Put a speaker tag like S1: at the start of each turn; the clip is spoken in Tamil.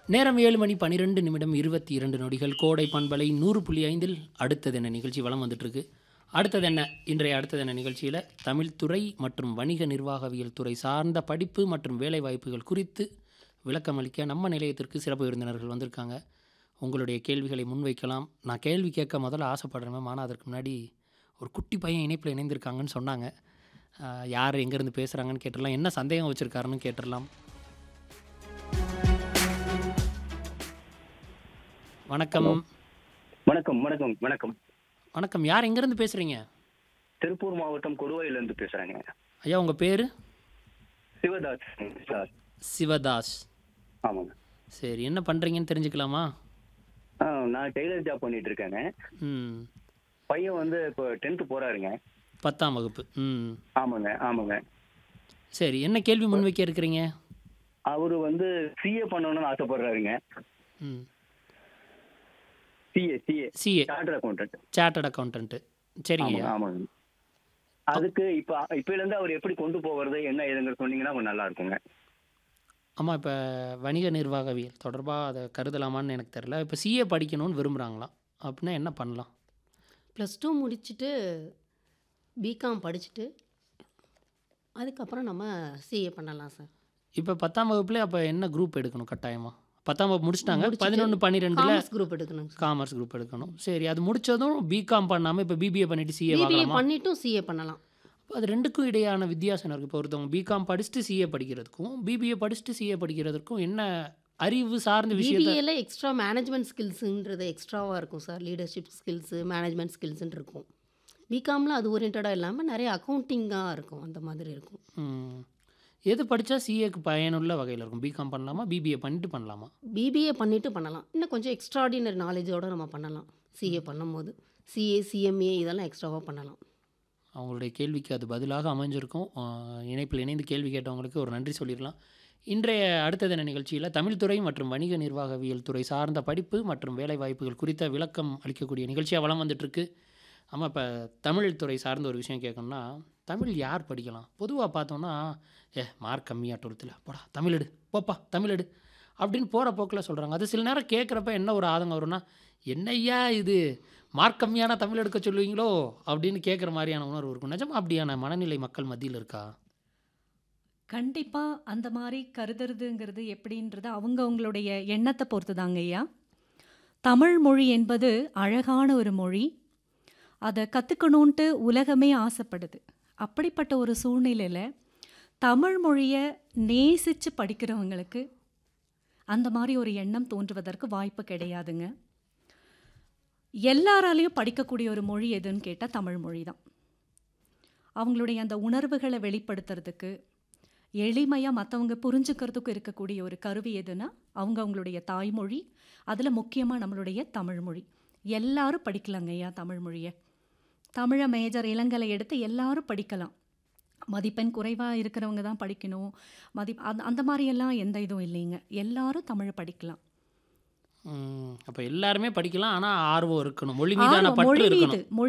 S1: நேரம் ஏழு மணி பன்னிரெண்டு நிமிடம் இருபத்தி இரண்டு நொடிகள் கோடை பண்பலை நூறு புள்ளி ஐந்தில் அடுத்தது என்ன நிகழ்ச்சி வலம் வந்துட்டுருக்கு அடுத்தது என்ன இன்றைய அடுத்தது என்ன நிகழ்ச்சியில் தமிழ்துறை மற்றும் வணிக நிர்வாகவியல் துறை சார்ந்த படிப்பு மற்றும் வேலை வாய்ப்புகள் குறித்து விளக்கமளிக்க நம்ம நிலையத்திற்கு சிறப்பு விருந்தினர்கள் வந்திருக்காங்க உங்களுடைய கேள்விகளை முன்வைக்கலாம் நான் கேள்வி கேட்க முதல்ல ஆசைப்படுறேன் மேம் ஆனால் அதற்கு முன்னாடி ஒரு குட்டி பையன் இணைப்பில் இணைந்திருக்காங்கன்னு சொன்னாங்க ஆஹ் யார் எங்கேருந்து பேசுகிறாங்கன்னு கேட்டுடலாம் என்ன சந்தேகம் வச்சுருக்காருன்னு கேட்டுடலாம் வணக்கம்
S2: வணக்கம் வணக்கம் வணக்கம்
S1: வணக்கம் யார் எங்கேருந்து பேசுகிறீங்க
S2: திருப்பூர் மாவட்டம் கொடுவாயில இருந்து பேசுறேங்க
S1: ஐயா உங்கள் பேர்
S2: சிவதாஸ் சார்
S1: சிவதாஸ்
S2: ஆமாங்க
S1: சரி என்ன பண்ணுறீங்கன்னு தெரிஞ்சுக்கலாமா
S2: ஆ நான் டெய்லர் ஜாப் பண்ணிட்டு இருக்கேங்க
S1: ம்
S2: பையன் வந்து இப்போ டென்த்து போறாருங்க
S1: பத்தாம் வகுப்பு ம்
S2: ஆமாங்க ஆமாங்க
S1: சரி என்ன கேள்வி முன்வைக்க இருக்கிறீங்க
S2: அவரு வந்து சிஏ பண்ணணும்னு ஆசைப்படுறாருங்க
S1: ம்
S2: CA CA
S1: CA
S2: charter accountant
S1: chartered accountant சரிங்க
S2: ஆமாங்க ஆமாங்க அதுக்கு இப்போ இப்பல இருந்து அவர் எப்படி கொண்டு போகிறது என்ன ஏதுங்கிற சொன்னீங்கன்னா கொஞ்சம் நல்லா இருக்குங்க
S1: ஆமாம் இப்போ வணிக நிர்வாகவியல் தொடர்பாக அதை கருதலாமான்னு எனக்கு தெரில இப்போ சிஏ படிக்கணும்னு விரும்புகிறாங்களாம் அப்படின்னா என்ன பண்ணலாம்
S3: ப்ளஸ் டூ முடிச்சுட்டு பிகாம் படிச்சுட்டு அதுக்கப்புறம் நம்ம சிஏ பண்ணலாம் சார்
S1: இப்போ பத்தாம் வகுப்புல அப்போ என்ன குரூப் எடுக்கணும் கட்டாயமா பத்தாம் வகுப்பு முடிச்சிட்டாங்க
S3: முடிச்சிட்டு
S1: பதினொன்று பன்னிரெண்டில்
S3: காமர்ஸ் குரூப் எடுக்கணும் சார்
S1: காமர்ஸ் குரூப் எடுக்கணும் சரி அது முடிச்சதும் பிகாம் பண்ணாமல் இப்போ பிபிஏ பண்ணிட்டு சிஏ
S3: பிபிஏ
S1: வாங்கலாமா
S3: பண்ணிட்டும் சிஏ பண்ணலாம்
S1: அப்ப அது ரெண்டுக்கும் இடையான வித்தியாசம் இருக்குது இப்போ ஒருத்தவங்க பிகாம் படிச்சுட்டு சிஏ படிக்கிறதுக்கும் பிபிஏ படிச்சுட்டு சிஏ படிக்கிறதுக்கும் என்ன அறிவு சார்ந்த விஷயத்த
S3: பிபிஏல எக்ஸ்ட்ரா மேனேஜ்மெண்ட் ஸ்கில்ஸுன்றது எக்ஸ்ட்ராவாக இருக்கும் சார் லீடர்ஷிப் ஸ்கில்ஸு மேனேஜ்மெண்ட் ஸ்கில்ஸுன்னு இருக்கும் பிகாமில் அது ஓரியன்டாக இல்லாமல் நிறைய அக்கௌண்டிங்காக இருக்கும் அந்த மாதிரி இருக்கும்
S1: ம். எது படித்தா சிஏக்கு பயனுள்ள வகையில் இருக்கும் பிகாம் பண்ணலாமா பிபிஏ பண்ணிட்டு பண்ணலாமா
S3: பிபிஏ பண்ணிட்டு பண்ணலாம் இன்னும் கொஞ்சம் எக்ஸ்ட்ராடினரி நாலேஜோடு நம்ம பண்ணலாம் சிஏ பண்ணும்போது சிஏ சிஎம்ஏ இதெல்லாம் எக்ஸ்ட்ராவாக பண்ணலாம்
S1: அவங்களுடைய கேள்விக்கு அது பதிலாக அமைஞ்சிருக்கும் ஆஹ் இணைப்பில் இணைந்து கேள்வி கேட்டவங்களுக்கு ஒரு நன்றி சொல்லிடலாம் இன்றைய அடுத்தது என்ன நிகழ்ச்சியில் தமிழ்துறை மற்றும் வணிக நிர்வாகவியல் துறை சார்ந்த படிப்பு மற்றும் வேலை வாய்ப்புகள் குறித்த விளக்கம் அளிக்கக்கூடிய நிகழ்ச்சியாக வளம் வந்துட்டுருக்கு ஆமாம் இப்போ தமிழ் துறை சார்ந்த ஒரு விஷயம் கேட்கணும்னா தமிழ் யார் படிக்கலாம் பொதுவாக பார்த்தோன்னா ஏ மார்க் கம்மியாக டுவெல்த்தில் போடா தமிழ் எடு போப்பா தமிழ் எடு அப்படின்னு போகிற போக்கில் சொல்கிறாங்க அது சில நேரம் கேட்குறப்ப என்ன ஒரு ஆதங்கம் வரும்னா என்னய்யா இது மார்க் கம்மியான தமிழ் எடுக்க சொல்லுவீங்களோ அப்படின்னு கேட்குற மாதிரியான உணர்வு இருக்கும் நிஜமா அப்படியான மனநிலை மக்கள் மத்தியில் இருக்கா
S4: கண்டிப்பா அந்த மாதிரி கருதுறதுங்கிறது எப்படின்றது அவங்க அவங்களுடைய எண்ணத்தை பொறுத்துதாங்க ஐயா தமிழ் மொழி என்பது அழகான ஒரு மொழி அதை கற்றுக்கணுன்ட்டு உலகமே ஆசைப்படுது அப்படிப்பட்ட ஒரு சூழ்நிலையில் தமிழ் மொழியை நேசித்து படிக்கிறவங்களுக்கு அந்த மாதிரி ஒரு எண்ணம் தோன்றுவதற்கு வாய்ப்பு கிடையாதுங்க எல்லாராலையும் படிக்கக்கூடிய ஒரு மொழி எதுன்னு கேட்டால் தமிழ் மொழி தான் அவங்களுடைய அந்த உணர்வுகளை வெளிப்படுத்துறதுக்கு எளிமையாக மற்றவங்க புரிஞ்சுக்கிறதுக்கும் இருக்கக்கூடிய ஒரு கருவி எதுனா அவங்க அவங்களுடைய தாய்மொழி அதில் முக்கியமாக நம்மளுடைய தமிழ் மொழி எல்லாரும் படிக்கலாங்க ஐயா தமிழ் மொழியை தமிழை மேஜர் இளங்கலை எடுத்து எல்லாரும் படிக்கலாம் மதிப்பெண் குறைவாக இருக்கிறவங்க தான் படிக்கணும் மதி அந்த அந்த மாதிரியெல்லாம் எந்த இதுவும் இல்லைங்க எல்லாரும் தமிழை படிக்கலாம்
S1: அப்போ எல்லாருமே படிக்கலாம் ஆனால் ஆர்வம் இருக்கணும் மொழி மீதான
S4: ஆர்வம்,
S1: பற்று
S4: மொழி
S1: இருக்கணும்
S4: மீது மொழி